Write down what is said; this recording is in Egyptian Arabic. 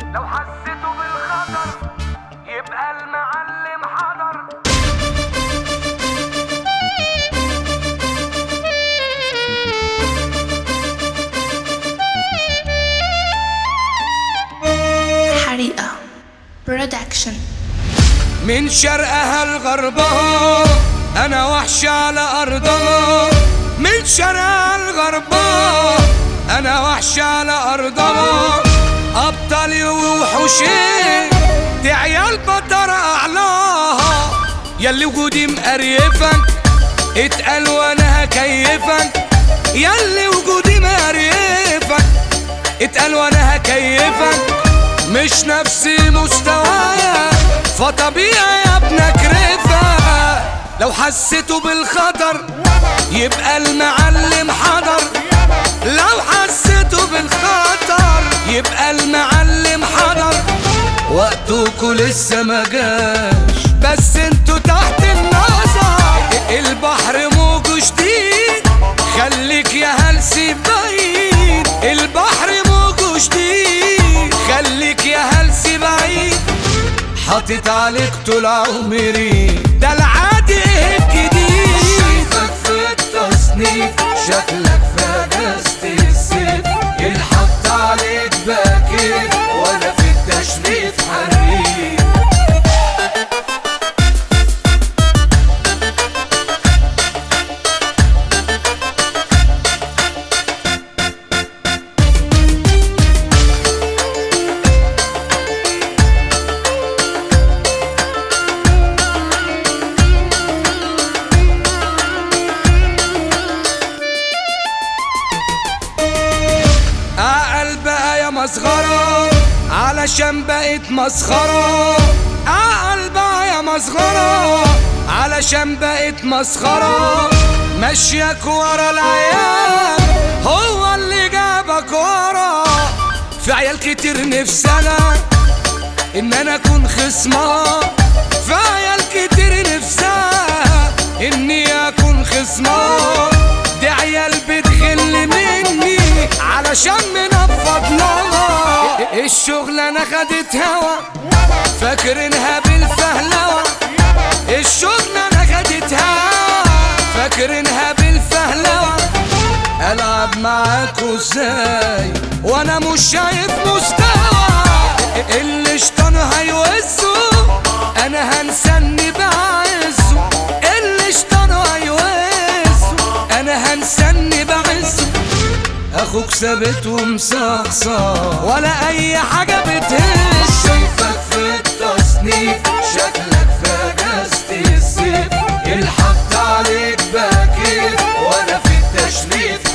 لو حسيته بالخطر يبقى المعلم حضر حريقة برودكشن من شرقها لغربها انا وحش على ارضها من شرقها لغربها انا وحش على ارضها ابطالي ووحوشي دي عيال بطر اعلاها ياللي وجودي مقريفك اتقل وانا هكيفك ياللي وجودي مقريفك اتقل وانا هكيفك مش نفسي مستوايا فطبيعي يا ابنك رفا لو حسيته بالخطر يبقى المعلم حضر لو حسيته بالخطر يبقى المعلم حضر وقتكوا لسه ما جاش بس انتوا تحت النظر البحر موجه شديد خليك يا هلسي بعيد البحر موجه شديد خليك يا هلسي بعيد حاطط عليك طول عمري ده العادي الجديد شايفك في التصنيف شكلك في اجازة الصيف الحط عليك باكيت وانا في التشريف حريف اعقل بقى يا مسخرة علشان بقيت مسخرة اعقل بقى يا مسخرة علشان بقيت مسخرة مشيك ورا العيال هو اللي جابك ورا في عيال كتير نفسنا ان انا اكون خصمها في عيال كتير نفسها اني اكون خصمها دي عيال بتغل مني علشان منفض لها الشغلانة خدت هوا فاكرينها بالفهلوة الشغلانة خدت هوا فاكرينها بالفهلوة العب معاكوا ازاي وانا مش شايف مستوى اللي شطان هيوزه انا هنسني بعزه اللي شطان هيوزه انا هنسني بعزه اخوك ثابت ومصخصة ولا اي حاجة بتهز شايفك في التصنيف شكلك في اجازة الصيف الحط عليك باكيت وانا في التشريف